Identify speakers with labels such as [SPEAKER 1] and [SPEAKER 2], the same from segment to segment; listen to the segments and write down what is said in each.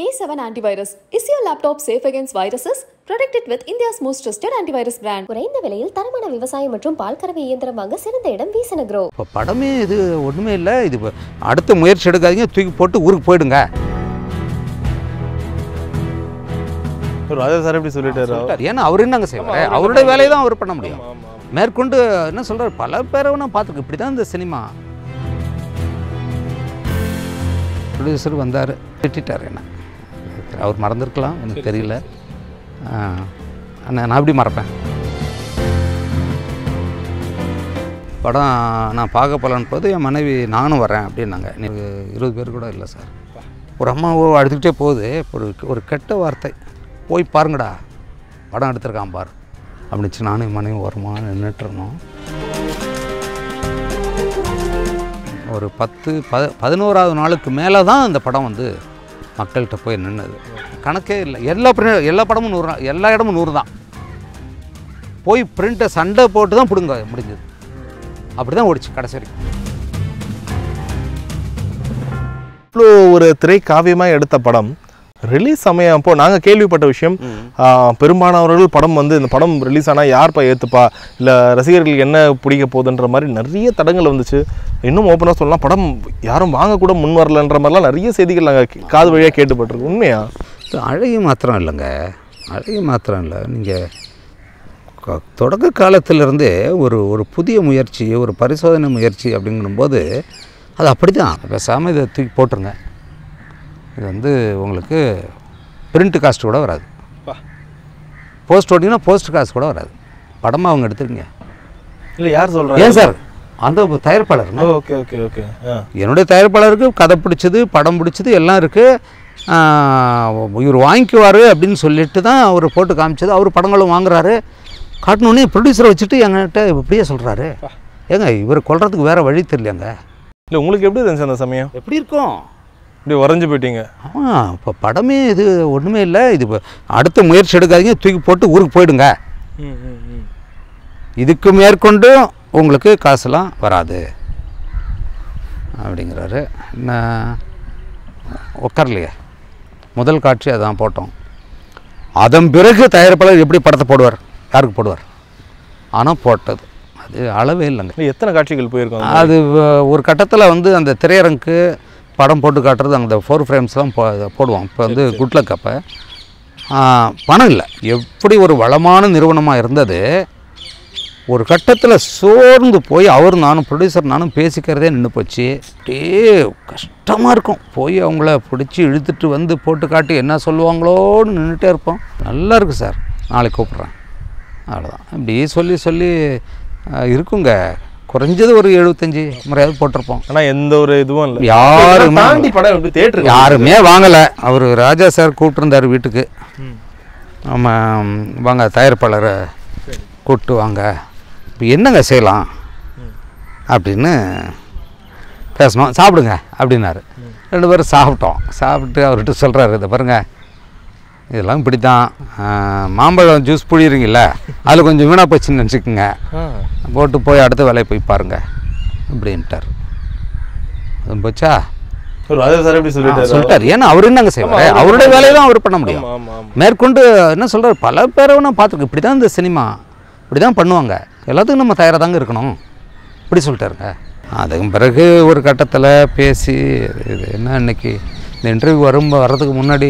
[SPEAKER 1] K7 Antivirus. Is your laptop safe against viruses? Protect it with India's most trusted antivirus brand.
[SPEAKER 2] குறைந்த விலையில் தரமான விவசாயம் மற்றும் பால் கறவை இயந்திரம் வாங்க சிறந்த இடம் வீசன க்ரோ
[SPEAKER 3] இப்போ படமே இது ஒன்றுமே இல்லை இது இப்ப அடுத்த முயற்சி எடுக்காதீங்க தூக்கி போட்டு ஊருக்கு போயிடுங்க
[SPEAKER 4] ராஜா சார் எப்படி சொல்லிட்டாரு
[SPEAKER 3] சொல்லிட்டாரு. ஏன்னா அவர் என்னங்க செய்வார் அவருடைய வேலையை தான் அவர் பண்ண முடியும் மேற்கொண்டு என்ன சொல்றாரு பல பேரை நான் பார்த்துருக்கு இப்படி தான் இந்த சினிமா ப்ரொடியூசர் வந்தார் திட்டார் என்ன அவர் மறந்துருக்கலாம் எனக்கு தெரியல ஆ, அண்ணா, நான் எப்படி மறப்பேன் படம் நான் பார்க்க போகலான்னு போது என் மனைவி நானும் வரேன் அப்படின்னாங்க எனக்கு இருபது பேர் கூட இல்லை சார் ஒரு அம்மாவோ அழுதுகிட்டே போகுது ஒரு ஒரு கெட்ட வார்த்தை போய் பாருங்கடா படம் எடுத்திருக்கான் பார் அப்படிச்சு நானும் என் மனைவி வருமா நின்றுட்டு இருந்தோம் ஒரு பத்து ப பதினோராவது நாளுக்கு மேலே தான் இந்த படம் வந்து மக்கள்கிட்ட போய் நின்னது கணக்கே இல்லை எல்லா பிரிண்ட் எல்லா படமும் நூறு தான் எல்லா இடமும் நூறு தான் போய் பிரிண்ட்டை சண்டை போட்டு தான் பிடுங்க முடிஞ்சது அப்படி தான் ஓடிச்சு கடைசி வரைக்கும்
[SPEAKER 4] இவ்வளோ ஒரு திரை காவியமாக எடுத்த படம் ரிலீஸ் சமயம் அப்போ நாங்கள் கேள்விப்பட்ட விஷயம் ஆ, பெரும்பாலானவர்கள் படம் வந்து இந்த படம் ரிலீஸ் ஆனால் யார்ப்பா ஏற்றுப்பா இல்லை ரசிகர்களுக்கு என்ன பிடிக்க போகுதுன்ற மாதிரி நிறைய தடங்கள் வந்துச்சு இன்னும் ஓப்பனாக சொல்லலாம் படம் யாரும் வாங்கக்கூட முன் வரலன்ற மாதிரிலாம் நிறைய செய்திகள் நாங்கள் காது வழியாக கேட்டுப்பட்டிருக்கு உண்மையா
[SPEAKER 3] இது அழகி மாத்திரம் இல்லைங்க அழகி மாத்திரம் இல்லை நீங்கள் தொடக்க காலத்திலிருந்தே ஒரு ஒரு புதிய முயற்சி ஒரு பரிசோதனை முயற்சி அப்படிங்கும்போது அது அப்படி தான் பேசாமல் இதை தூக்கி போட்டுருங்க இது வந்து உங்களுக்கு பிரிண்ட் காஸ்ட் கூட வராது போஸ்ட் ஓட்டிங்கன்னா போஸ்ட் காசு கூட வராது படமாக அவங்க எடுத்துருங்க
[SPEAKER 4] இல்லை யார் சொல்கிறாங்க
[SPEAKER 3] ஏன் சார் அந்த தயாரிப்பாளர்
[SPEAKER 4] ஓகே ஓகே ஓகே ஆ
[SPEAKER 3] என்னுடைய தயாரிப்பாளருக்கு கதை பிடிச்சது படம் பிடிச்சது எல்லாம் இருக்குது இவர் வாங்கிக்குவார் அப்படின்னு சொல்லிட்டு தான் அவர் போட்டு காமிச்சது அவர் படங்களும் வாங்குறாரு காட்டணுன்னே ப்ரொடியூசரை வச்சுட்டு எங்ககிட்ட இப்படியே சொல்கிறாரு ஏங்க இவர் கொல்றதுக்கு வேறு வழி தெரியலையாங்க
[SPEAKER 4] இல்லை உங்களுக்கு எப்படி இருந்துச்சு அந்த சமயம்
[SPEAKER 3] எப்படி இருக்கும்
[SPEAKER 4] இப்படி உறைஞ்சு போயிட்டீங்க
[SPEAKER 3] ஆமாம் இப்போ படமே இது ஒன்றுமே இல்லை இது இப்ப அடுத்த முயற்சி எடுக்காதீங்க தூக்கி போட்டு ஊருக்கு போயிடுங்க
[SPEAKER 4] ம் ம் ம்
[SPEAKER 3] இதுக்கு மேற்கொண்டு உங்களுக்கு காசுலாம் வராது அப்படிங்கிறாரு நான் உட்காரலையே முதல் காட்சி அதான் போட்டோம் அதன் பிறகு தயாரிப்பாளர் எப்படி படத்தை போடுவார் யாருக்கு போடுவார் ஆனால் போட்டது அது அளவே இல்லைங்க
[SPEAKER 4] இல்லை எத்தனை காட்சிகள் போயிருக்கோம்
[SPEAKER 3] அது வ- ஒரு கட்டத்தில் வந்து அந்த திரையரங்குக்கு படம் போட்டு காட்டுறது அந்த ஃபோர் ஃப்ரேம்ஸ்லாம் போ போடுவோம் இப்போ வந்து குட்லக் அப்போ பணம் இல்லை எப்படி ஒரு வளமான நிறுவனமாக இருந்தது ஒரு கட்டத்தில் சோர்ந்து போய் அவர் நானும் ப்ரொடியூசர் நானும் பேசிக்கிறதே நின்று போச்சு அப்படியே கஷ்டமாக இருக்கும் போய் அவங்கள பிடிச்சி இழுத்துட்டு வந்து போட்டு காட்டி என்ன சொல்லுவாங்களோன்னு நின்றுட்டே இருப்போம் நல்லா இருக்கு சார் நாளைக்கு கூப்பிட்றேன் அவ்வளோதான் இப்படி சொல்லி சொல்லி அஹ், இருக்குங்க குறைஞ்சது ஒரு எழுபத்தஞ்சி முறையாவது போட்டிருப்போம்
[SPEAKER 4] ஆனால் எந்த ஒரு இதுவும் இல்லை
[SPEAKER 3] யாருமே
[SPEAKER 4] தாண்டி படம் எப்படி தேட்டர்
[SPEAKER 3] யாருமே வாங்கலை அவர் ராஜா சார் கூப்பிட்டுருந்தார் வீட்டுக்கு ஆமாம் வாங்க தயாரிப்பாளரை கூப்பிட்டு வாங்க இப்போ என்னங்க செய்யலாம் அப்படின்னு பேசணும் சாப்பிடுங்க அப்படின்னாரு ரெண்டு பேரும் சாப்பிட்டோம் சாப்பிட்டு அவர்கிட்ட சொல்கிறாரு இதை பாருங்க இதெல்லாம் இப்படி தான் மாம்பழம் ஜூஸ் புழியிறீங்கல்ல அதில் கொஞ்சம் வீணாக போச்சுன்னு நினச்சிக்கோங்க போட்டு போய் அடுத்த வேலையை போய் பாருங்க அப்படின்ட்டார் அது போச்சா
[SPEAKER 4] ராஜா சார் எப்படி
[SPEAKER 3] ஆ,
[SPEAKER 4] சொல்லிட்டாரு
[SPEAKER 3] சொல்லிட்டாரு ஏன்னா அவர் என்னங்க செய்வார் அவருடைய வேலையை தான் அவர் பண்ண முடியும்
[SPEAKER 4] ஆமா, ஆமா, ஆமா.
[SPEAKER 3] மேற்கொண்டு என்ன சொல்றாரு பல பேரை நான் பார்த்துருக்கேன் இப்படி தான் இந்த சினிமா இப்படி தான் பண்ணுவாங்க எல்லாத்துக்கும் நம்ம தயாராக தாங்க இருக்கணும் இப்படி சொல்லிட்டாருங்க அதுக்கு பிறகு ஒரு கட்டத்தில் பேசி இது என்ன இன்னைக்கு இந்த இன்டர்வியூ வரும் வர்றதுக்கு முன்னாடி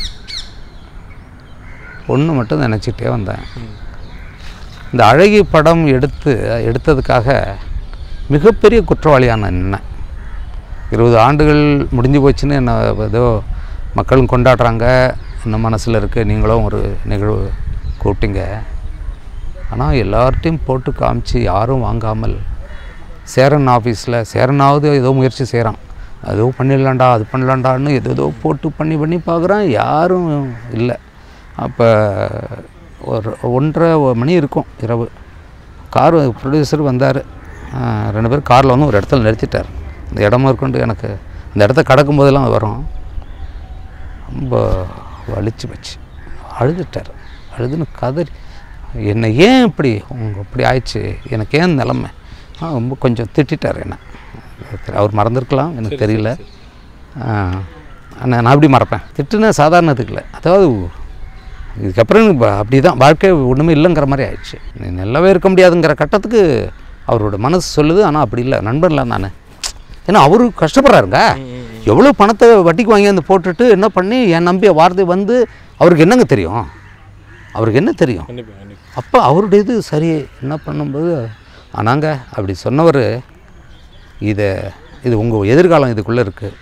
[SPEAKER 3] ஒன்று மட்டும் நினச்சிட்டே வந்தேன் இந்த அழகி படம் எடுத்து எடுத்ததுக்காக மிகப்பெரிய குற்றவாளியான நின்னேன் இருபது ஆண்டுகள் முடிஞ்சு போச்சுன்னு என்ன ஏதோ மக்களும் கொண்டாடுறாங்க இன்னும் மனசில் இருக்குது நீங்களும் ஒரு நிகழ்வு கூப்பிட்டீங்க ஆனால் எல்லார்ட்டையும் போட்டு காமிச்சு யாரும் வாங்காமல் சேரன் ஆஃபீஸில் சேரனாவது ஏதோ முயற்சி செய்கிறான் ஏதோ பண்ணிடலாம்டா அது பண்ணலாம்டான்னு ஏதோ ஏதோ போட்டு பண்ணி பண்ணி பார்க்குறான் யாரும் இல்லை அப்போ ஒரு ஒன்றரை மணி இருக்கும் இரவு கார் ப்ரொடியூசர் வந்தார் ரெண்டு பேரும் காரில் வந்து ஒரு இடத்துல நிறுத்திட்டார் இந்த இடமா இருக்கொண்டு எனக்கு இந்த இடத்த கடக்கும் போதெல்லாம் வரும் ரொம்ப வலிச்சு வச்சு அழுதுட்டார் அழுதுன்னு கதறி என்னை ஏன் இப்படி உங்க இப்படி ஆயிடுச்சு எனக்கு ஏன் நிலமை ஆ ரொம்ப கொஞ்சம் திட்டார் என்ன அவர் மறந்துருக்கலாம் எனக்கு தெரியல ஆ, நான் நான் அப்படி மறப்பேன் திட்டுனா சாதாரணத்துக்கு இல்லை அதாவது இதுக்கப்புறம் இப்ப அப்படி தான் வாழ்க்கை ஒன்றுமே இல்லைங்கிற மாதிரி ஆயிடுச்சு நீ நல்லாவே இருக்க முடியாதுங்கிற கட்டத்துக்கு அவரோட மனசு சொல்லுது ஆனால் அப்படி இல்லை நண்பன்லாம் நான் ஏன்னா அவரு கஷ்டப்படுறாருங்க எவ்வளோ பணத்தை வட்டிக்கு வாங்கி வந்து போட்டுட்டு என்ன பண்ணி என் நம்பிய வார்த்தை வந்து அவருக்கு என்னங்க தெரியும் அவருக்கு என்ன தெரியும்
[SPEAKER 4] கண்டிப்பாக கண்டிப்பாக
[SPEAKER 3] அப்போ அவருடைய இது சரி என்ன பண்ணும்போது ஆனாங்க அப்படி சொன்னவர் இதை இது உங்கள் எதிர்காலம் இதுக்குள்ளே இருக்குது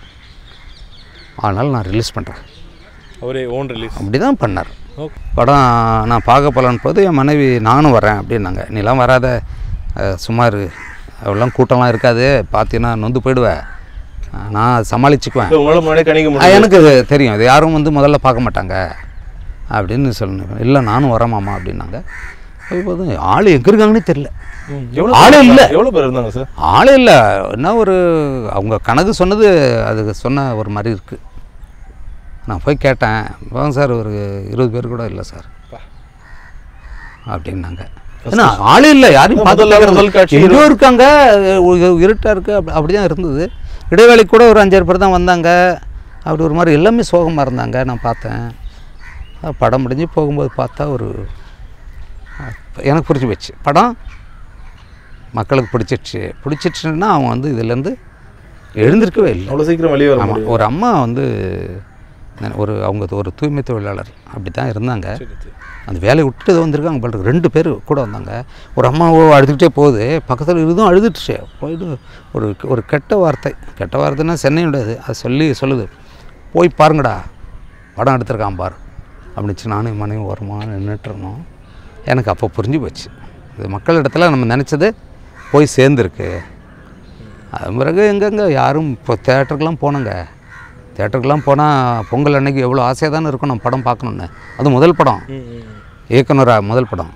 [SPEAKER 3] அதனால் நான் ரிலீஸ் பண்ணுறேன்
[SPEAKER 4] அவரே ஓன் ரிலீஸ்
[SPEAKER 3] அப்படி தான் பண்ணார்
[SPEAKER 4] ஓகே
[SPEAKER 3] படம் நான் பார்க்க போகலான்னு போது என் மனைவி நானும் வரேன் அப்படின்னாங்க நீலாம் வராத அஹ், சும்மா இரு அவ்வளோலாம் கூட்டம்லாம் இருக்காது பார்த்தீங்கன்னா நொந்து போயிடுவேன் அஹ், நான் சமாளிச்சுக்குவேன்
[SPEAKER 4] உங்களால் முன்னாடி கணிக்க
[SPEAKER 3] அஹ்,
[SPEAKER 4] முடியும்
[SPEAKER 3] எனக்கு இது தெரியும் இது யாரும் வந்து முதல்ல பார்க்க மாட்டாங்க அப்படின்னு சொல்லணும் இல்லை நானும் வரேன் மாமா அப்படின்னாங்க இப்போது ஆள் எங்கே இருக்காங்கன்னு தெரில
[SPEAKER 4] எவ்வளோ
[SPEAKER 3] ஆளே இல்ல.
[SPEAKER 4] எவ்வளோ பேர் இருந்தாங்க சார்
[SPEAKER 3] ஆளே இல்லை என்ன ஒரு அவங்க கணக்கு சொன்னது அது சொன்ன ஒரு மாதிரி இருக்குது நான் போய் கேட்டேன் வாங்க சார் ஒரு இருபது பேர் கூட இல்லை சார் அப்படின்னாங்க ஏன்னா ஆளே இல்லை யாரையும்
[SPEAKER 4] முதல்ல
[SPEAKER 3] பார்த்து
[SPEAKER 4] முதல் காட்சி
[SPEAKER 3] எங்கேயோ இருக்காங்க இருட்டாக இருக்குது அப்படி அப்படி தான் இருந்தது இடைவேளைக்கு கூட ஒரு அஞ்சாறு பேர் தான் வந்தாங்க அப்படி ஒரு மாதிரி எல்லாமே சோகமாக இருந்தாங்க நான் பார்த்தேன் அஹ் படம் முடிஞ்சு போகும்போது பார்த்தா ஒரு அஹ் எனக்கு புரிஞ்சு போச்சு படம் மக்களுக்கு பிடிச்சிடுச்சு பிடிச்சிடுச்சுன்னா அவன் வந்து இதுலேருந்து எழுந்திருக்கவே இல்லை
[SPEAKER 4] அவ்வளோ சீக்கிரம் வெளியே வர
[SPEAKER 3] ஆமாம்
[SPEAKER 4] முடியும்
[SPEAKER 3] ஒரு அம்மா வந்து ந- ஒரு அவங்க ஒரு தூய்மை தொழிலாளர் அப்படி தான் இருந்தாங்க அந்த வேலையை விட்டுட்டு ஏதோ வந்திருக்காங்க போல இருக்கு. ரெண்டு பேர் கூட வந்தாங்க ஒரு அம்மாவோ அழுதுகிட்டே போகுது பக்கத்தில் இதுவும் அழுதுட்டுச்சு போயிட்டு ஒரு ஒரு கெட்ட வார்த்தை கெட்ட வார்த்தைன்னா சென்னையுடையது அது சொல்லி சொல்லுது போய் பாருங்கடா படம் எடுத்திருக்கான் பார் அப்படிச்சு நானும் என் மனைவி வருமா நின்றுட்டு இருந்தோம் எனக்கு அப்போ புரிஞ்சு போச்சு இது மக்கள் இடத்துல நம்ம நினச்சது போய் சேர்ந்துருக்கு அது பிறகு எங்கெங்க யாரும் இப்போ தேட்டருக்கெலாம் போனோங்க தேட்டருக்கெலாம் போனால் பொங்கல் அன்னைக்கு எவ்வளோ ஆசையாக தானே இருக்கும் நம்ம படம் பார்க்கணுன்னு அது முதல் படம் இயக்குனராக முதல் படம்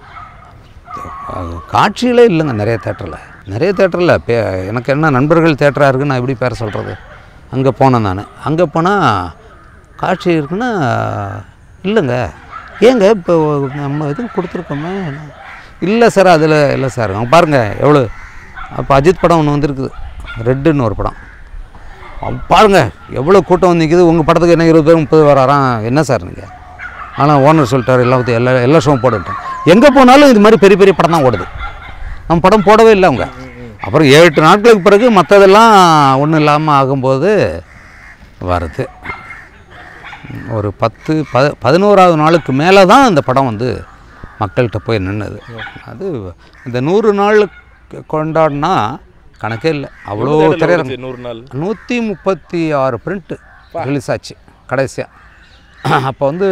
[SPEAKER 3] அது காட்சிகளே இல்லைங்க நிறைய தேட்டரில் நிறைய தேட்டரில் பே எனக்கு என்ன நண்பர்கள் தேட்டராக இருக்குன்னு நான் எப்படி பேர சொல்கிறது அங்கே போனேன் நான் அங்கே போனால் காட்சி இருக்குன்னா இல்லைங்க ஏங்க இப்போ நம்ம இது கொடுத்துருக்கோமே இல்லை சார் அதில் இல்லை சார் அங்கே பாருங்கள் எவ்வளோ அப்போ அஜித் படம் ஒன்று வந்திருக்குது ரெட்டுன்னு ஒரு படம் அவன் பாருங்க எவ்வளோ கூட்டம் வந்து நிற்கிது உங்கள் படத்துக்கு என்ன இருபது பேர் முப்பது பேர் வரான் என்ன சார் நீங்கள் ஆனால் ஓனர் சொல்லிட்டார் எல்லாத்தையும் எல்லா எல்லா ஷோவும் போட்டுட்டேன் எங்கே போனாலும் இது மாதிரி பெரிய பெரிய படம் தான் ஓடுது நம்ம படம் போடவே இல்லை அவங்க அப்புறம் ஏழு எட்டு நாட்களுக்கு பிறகு மற்றதெல்லாம் ஒன்றும் இல்லாமல் ஆகும்போது வருது ஒரு பத்து ப பதினோராவது நாளுக்கு மேலே தான் இந்த படம் வந்து மக்கள்கிட்ட போய் நின்னுது அது இந்த நூறு நாள் கொண்டாடினா கணக்கே இல்லை அவ்வளோ திரையரங்கு
[SPEAKER 4] நூறு நாள்
[SPEAKER 3] நூற்றி முப்பத்தி ஆறு பிரிண்ட்டு ரிலீஸ் ஆச்சு கடைசியாக அப்போ வந்து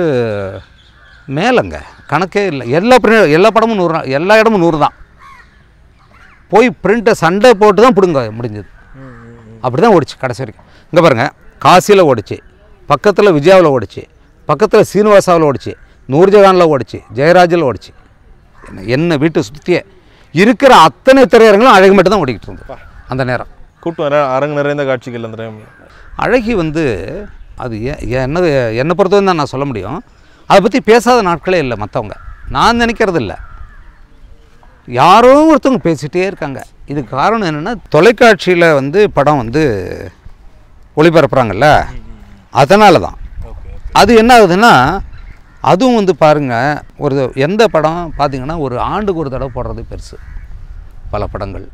[SPEAKER 3] மேலங்க கணக்கே இல்லை எல்லா பிரிண்ட் எல்லா படமும் நூறு தான் எல்லா இடமும் நூறு தான் போய் பிரிண்ட்டை சண்டை போட்டு தான் பிடுங்க முடிஞ்சது அப்படி தான் ஓடிச்சு கடைசி வரைக்கும் இங்கே பாருங்கள் காசியில் ஓடிச்சு பக்கத்தில் விஜயாவில் ஓடிச்சு பக்கத்தில் சீனிவாசாவில் ஓடிச்சு நூர்ஜஹானில் ஓடிச்சு ஜெயராஜில் ஓடிச்சு என்ன என்ன வீட்டை சுற்றியே இருக்கிற அத்தனை திரையரங்களும் அழகு மட்டும் தான் ஓடிக்கிட்டு இருந்தது அந்த நேரம்
[SPEAKER 4] கூட்டம் வர அரங்கு நிறைந்த காட்சிகள் அந்த டைம்
[SPEAKER 3] அழகி வந்து அது ஏ- ஏ- என்ன என்னை பொறுத்தவரை தான் நான் சொல்ல முடியும் அதை பற்றி பேசாத நாட்களே இல்லை மற்றவங்க நான் நினைக்கிறது இல்லை யாரோ ஒருத்தவங்க பேசிகிட்டே இருக்காங்க இதுக்கு காரணம் என்னென்னா தொலைக்காட்சியில் வந்து படம் வந்து ஒளிபரப்புகிறாங்கல்ல அதனால தான் அது என்ன ஆகுதுன்னா அதுவும் வந்து பாருங்கள் ஒரு எந்த படம் பார்த்தீங்கன்னா ஒரு ஆண்டுக்கு ஒரு தடவை போடுறது பெருசு பல படங்கள்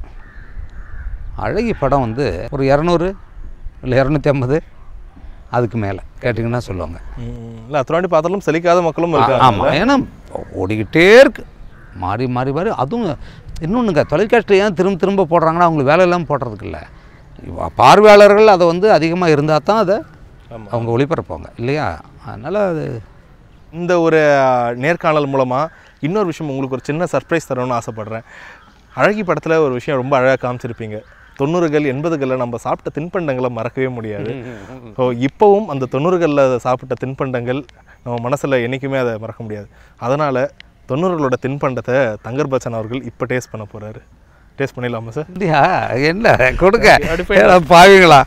[SPEAKER 3] அழகி படம் வந்து ஒரு இரநூறு இல்லை இரநூத்தி ஐம்பது அதுக்கு மேலே கேட்டிங்கன்னா சொல்லுவாங்க
[SPEAKER 4] இல்லை அத்தனை பார்த்தாலும் செலிக்காத மக்களும் இருக்காங்க
[SPEAKER 3] ஆமாம் ஏன்னா ஓடிக்கிட்டே இருக்கு மாறி மாறி மாறி அதுவும் இன்னொன்றுங்க தொலைக்காட்சியில் ஏன் திரும்ப திரும்ப போடுறாங்கன்னா அவங்களுக்கு வேலை இல்லாமல் போடுறதுக்கு இல்லை இவ- பார்வையாளர்கள் அதை வந்து அதிகமாக இருந்தால் தான் அதை அவங்க ஒளிபரப்புவாங்க இல்லையா அதனால் அது
[SPEAKER 4] இந்த ஒரு நேர்காணல் மூலமாக இன்னொரு விஷயம் உங்களுக்கு ஒரு சின்ன சர்ப்ரைஸ் தரணும்னு ஆசைப்பட்றேன் அழகி படத்தில் ஒரு விஷயம் ரொம்ப அழகாக காமிச்சிருப்பீங்க தொண்ணூறுகள் எண்பதுகளில் நம்ம சாப்பிட்ட தின்பண்டங்களை மறக்கவே முடியாது ஸோ இப்போவும் அந்த தொண்ணூறுகளில் சாப்பிட்ட தின்பண்டங்கள் நம்ம மனசில் என்றைக்குமே அதை மறக்க முடியாது அதனால் தொண்ணூறுகளோட தின்பண்டத்தை தங்கர் பச்சன் அவர்கள் இப்போ டேஸ்ட் பண்ண போகிறாரு டேஸ்ட் பண்ணிடலாமா சார்
[SPEAKER 3] இல்லையா என்ன கொடுங்க ஏடா பாவிங்களா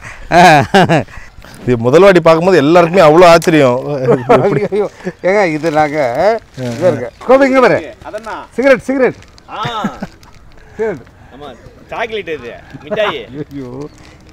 [SPEAKER 4] இது முதல் வாட்டி பார்க்கும்போது எல்லாருக்குமே அவ்வளோ ஆச்சரியம்
[SPEAKER 3] அப்படி ஐயோ ஏங்க இது நாங்கள் இங்கே இருக்க கோபிங்க பாரு சிகரெட் சிகரெட்
[SPEAKER 5] ஆ
[SPEAKER 3] சிகரெட்
[SPEAKER 5] ஆமா சாக்லேட் இது மிட்டாய்
[SPEAKER 3] ஐயோ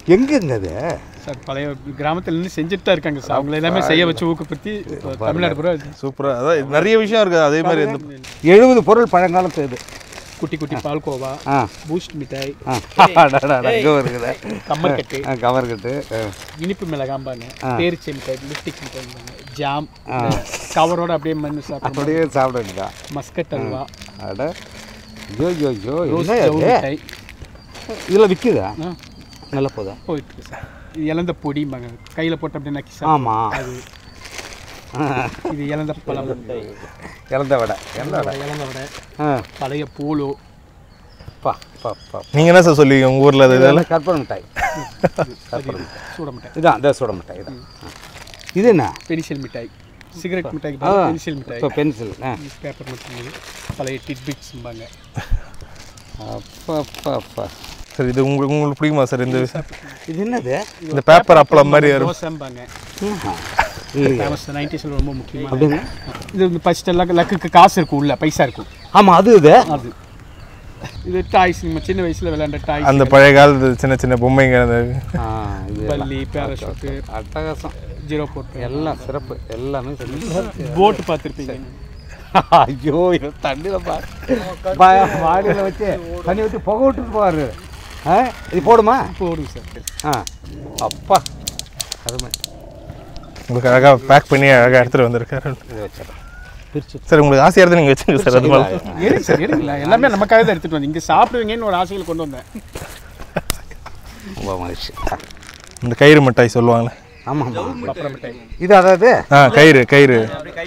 [SPEAKER 3] எங்கேங்க அது
[SPEAKER 5] சார் பழைய கிராமத்துல இருந்து செஞ்சுட்டு தான் இருக்காங்க சார் அவங்கள எல்லாமே செய்ய வச்சு ஊக்கப்படுத்தி இப்போ தமிழ்நாடு பூரா
[SPEAKER 4] சூப்பரா அதான் நிறைய விஷயம் இருக்குது அதே மாதிரி இந்த
[SPEAKER 3] எழுபது பொருள் பழங்காலத்து இது
[SPEAKER 5] குட்டி குட்டி பால்கோவா
[SPEAKER 3] ஆ
[SPEAKER 5] பூஸ்ட் மிட்டாய்
[SPEAKER 3] ஆ அடடடட, இங்க இருக்குது
[SPEAKER 5] கம்மர்கட்டு
[SPEAKER 3] ஆ, கவர் கட்டு ஆ.
[SPEAKER 5] இனிப்பு மிளகாம்பாங்க பேரிச்சை மிட்டாய் லிப்டிக் மிட்டாய்பாங்க ஜாம் கவரோட அப்படியே மண்ணு சாப்பிடுவோம்
[SPEAKER 3] அப்படியே சாப்பிடுங்க
[SPEAKER 5] மஸ்கட் அல்வா
[SPEAKER 3] அட ஐயோ ஐயோ ஐயோ
[SPEAKER 5] ரோஸ்
[SPEAKER 3] என்ன
[SPEAKER 5] ஜவு
[SPEAKER 3] இது?
[SPEAKER 5] மிட்டாய்
[SPEAKER 3] இதில் விற்குதா
[SPEAKER 5] ஆ,
[SPEAKER 3] நல்ல போதா
[SPEAKER 5] போயிட்டு இருக்கு சார் இது இழந்த பொடிம்பாங்க கையில போட்டு அப்படியே நக்கி சாப்பிடுவோம்.
[SPEAKER 3] ஆமாம்
[SPEAKER 5] அது இது இழந்த பழம்
[SPEAKER 3] இறந்த வடை இறந்த வடை
[SPEAKER 5] இழந்த விட
[SPEAKER 3] ஆ
[SPEAKER 5] பழைய போலோ
[SPEAKER 3] பா பா பா
[SPEAKER 4] நீங்க என்ன சார் சொல்லுவீங்க உங்க ஊர்ல அது இதெல்லாம்
[SPEAKER 3] இதெல்லாம் கற்பனை மிட்டாய்
[SPEAKER 5] அது சூட மிட்டாய்
[SPEAKER 3] இதான் இந்த சுட மிட்டாய் இதான் ஆ. இது என்ன
[SPEAKER 5] பென்சில் மிட்டாய் சிகரெட் மிட்டாய்க்கு
[SPEAKER 3] ஆ
[SPEAKER 5] பதிலா பென்சில் மிட்டாய்
[SPEAKER 3] இப்போ பென்சில் ஆ
[SPEAKER 5] பேப்பர் மட்டும் பழைய டிட்பிட்ஸ்ம்பாங்க
[SPEAKER 3] அப்பா அப்பா அப்பா
[SPEAKER 4] சார் இது உங்களுக்கு உங்களுக்கு பிடிக்குமா சார் இந்த
[SPEAKER 3] இது என்னது
[SPEAKER 4] இந்த பேப்பர் அப்பளம் மாதிரி வரும்
[SPEAKER 5] தோசைம்பாங்க
[SPEAKER 3] ஆஹா. இல்லையே.
[SPEAKER 5] ஃபேமஸ் நைன்டிஸில் ரொம்ப முக்கியமான
[SPEAKER 3] அப்படிங்க
[SPEAKER 5] இது வந்து ஃபர்ஸ்ட் எல்லாம் லக்குக்கு காசு இருக்கும் உள்ள பைசா இருக்கும்
[SPEAKER 3] ஆமாம் அது இது
[SPEAKER 5] அது இது டாய்ஸ் நம்ம சின்ன வயசுல விளையாண்ட டாய்ஸ்
[SPEAKER 4] அந்த பழைய காலத்து சின்ன சின்ன பொம்மைங்க அந்த
[SPEAKER 3] ஆ இது
[SPEAKER 5] பள்ளி பேராஷூட்டு
[SPEAKER 3] அட்டகாசம்
[SPEAKER 5] ஜீரோ போட்டு
[SPEAKER 3] எல்லாம் சிறப்பு எல்லாமே சிறப்பு
[SPEAKER 5] போட்டு பார்த்துருப்பீங்க
[SPEAKER 3] ஐயோ இது தண்ணியில் பாரு வாடியில் வச்சு தண்ணி வச்சு புகை விட்டுட்டு போவார் ஆ இது போடுமா
[SPEAKER 5] போடுங்க சார்
[SPEAKER 3] ஆ அப்பா அருமை
[SPEAKER 4] உங்களுக்கு அழகா பேக் பண்ணி அழகா எடுத்துட்டு வந்திருக்காரு
[SPEAKER 3] இதை வச்சிடறேன் பிரிச்சு
[SPEAKER 4] சார் உங்களுக்கு ஆசையா இருந்தா நீங்க வச்சுங்க சார் அது மாதிரி
[SPEAKER 5] எடுங்க சார் எடுங்களா எல்லாமே நமக்காக தான் எடுத்துட்டு வந்து இங்கே சாப்பிடுவீங்கன்னு ஒரு ஆசையில் கொண்டு வந்தேன்
[SPEAKER 3] ரொம்ப மகிழ்ச்சி
[SPEAKER 4] இந்த கயிறு மிட்டாய் சொல்லுவாங்களே
[SPEAKER 3] ஆமாம் ஆமாம்
[SPEAKER 5] அப்புறம் மிட்டாய்
[SPEAKER 3] இது அதாவது
[SPEAKER 4] ஆ கயிறு கயிறு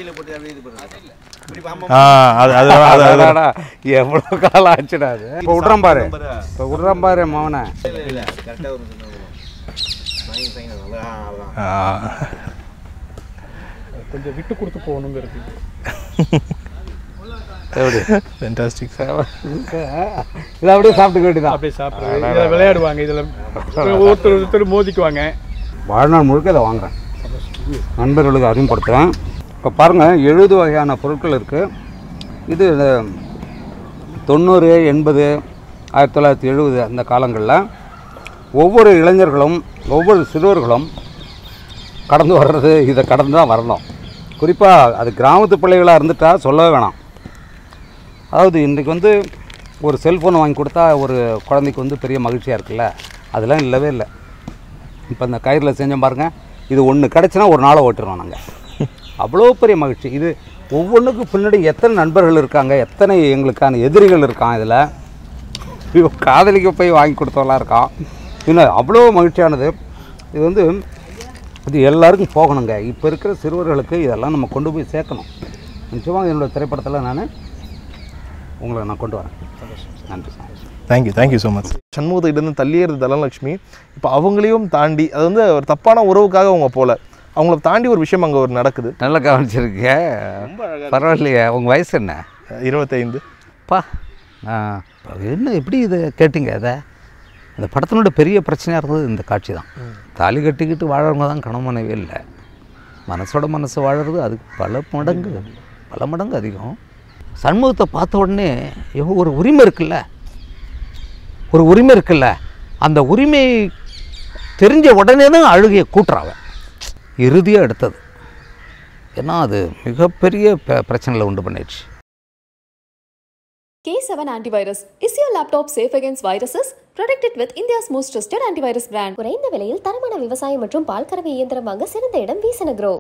[SPEAKER 4] ஆ அது அது அது அது
[SPEAKER 3] அடடா, எவ்வளவு காலம் ஆச்சுடா அது இப்போ விட்றான் பாரு இப்போ விட்றான் பாரு மவனை
[SPEAKER 4] ஆ.
[SPEAKER 5] கொஞ்சம் விட்டு கொடுத்து போகணுங்கிறது
[SPEAKER 3] எப்படி
[SPEAKER 4] Fantastic.
[SPEAKER 3] இதை அப்படியே சாப்பிட்டு வேண்டியதான்
[SPEAKER 5] அப்படியே சாப்பிடுறது இதில் விளையாடுவாங்க இதில் ஒருத்தர் ஒருத்தர் மோதிக்குவாங்க
[SPEAKER 3] வாழ்நாள் முழுக்க இதை வாங்குறேன் நண்பர்களுக்கு அறிமுகப்படுத்துகிறேன் இப்போ பாருங்கள் எழுபது வகையான பொருட்கள் இருக்குது இது அஹ், தொண்ணூறு எண்பது ஆயிரத்தி தொள்ளாயிரத்தி எழுபது அந்த காலங்களில் ஒவ்வொரு இளைஞர்களும் ஒவ்வொரு சிறுவர்களும் கடந்து வர்றது இதை கடந்து தான் வரணும் குறிப்பாக அது கிராமத்து பிள்ளைகளாக இருந்துட்டா சொல்லவே வேணாம் அதாவது இன்றைக்கு வந்து ஒரு செல்ஃபோன் வாங்கி கொடுத்தா ஒரு குழந்தைக்கு வந்து பெரிய மகிழ்ச்சியாக இருக்குல்ல அதெல்லாம் இல்லவே இல்லை இப்போ இந்த கயிறில் செஞ்சோம் பாருங்க இது ஒன்று கிடச்சினா ஒரு நாளை ஓட்டுறோம் நாங்கள் அவ்வளோ பெரிய மகிழ்ச்சி இது ஒவ்வொன்றுக்கும் பின்னாடி எத்தனை நண்பர்கள் இருக்காங்க எத்தனை எங்களுக்கான எதிரிகள் இருக்கான் இதில் ஐயோ, காதலிக்க போய் வாங்கி கொடுத்தவெல்லாம் இருக்கான் இன்னும் அவ்வளோ மகிழ்ச்சியானது இது வந்து இது எல்லாருக்கும் போகணுங்க இப்போ இருக்கிற சிறுவர்களுக்கு இதெல்லாம் நம்ம கொண்டு போய் சேர்க்கணும் நிச்சயமாக என்னோட திரைப்படத்தில் நான் உங்களை நான் கொண்டு வரேன் நன்றி
[SPEAKER 4] தேங்க்யூ தேங்க்யூ ஸோ மச் சண்முகத்துக்கிட்ட தள்ளியறது தனலட்சுமி இப்போ அவங்களையும் தாண்டி அது வந்து ஒரு தப்பான உறவுக்காக அவங்க போல அவங்கள தாண்டி ஒரு விஷயம் அங்கே ஒரு நடக்குது
[SPEAKER 3] நல்லா கவனிச்சிருக்கீங்க பரவாயில்லையே உங்கள் வயசு என்ன
[SPEAKER 4] இருபத்தைந்து
[SPEAKER 3] பா ஆ, என்ன எப்படி இதை கேட்டிங்க அதை இந்த படத்தினோட பெரிய பிரச்சனையாக இருந்தது இந்த காட்சி தான் தாலி கட்டிக்கிட்டு வாழறவங்க தான் கணவன் மனைவி இல்லை மனசோட மனசு வாழறது அது பல மடங்கு பல மடங்கு அதிகம் சண்முகத்தை பார்த்த உடனே ஐயோ ஒரு உரிமை இருக்குல்ல ஒரு உரிமை இருக்குல்ல அந்த உரிமை தெரிஞ்ச உடனே தான் அழுகையை கூட்டுறாவ இறுதியாக எடுத்தது ஏன்னா அது மிகப்பெரிய ப- பிரச்சனைகளை உண்டு பண்ணிடுச்சு
[SPEAKER 1] K7 Antivirus. Is your laptop safe against viruses? Protect it with India's most trusted antivirus brand.
[SPEAKER 2] குறைந்த விலையில் தரமான விவசாயம் மற்றும் பால் கறவை இயந்திரம் வாங்க சிறந்த இடம் வீசன க்ரோ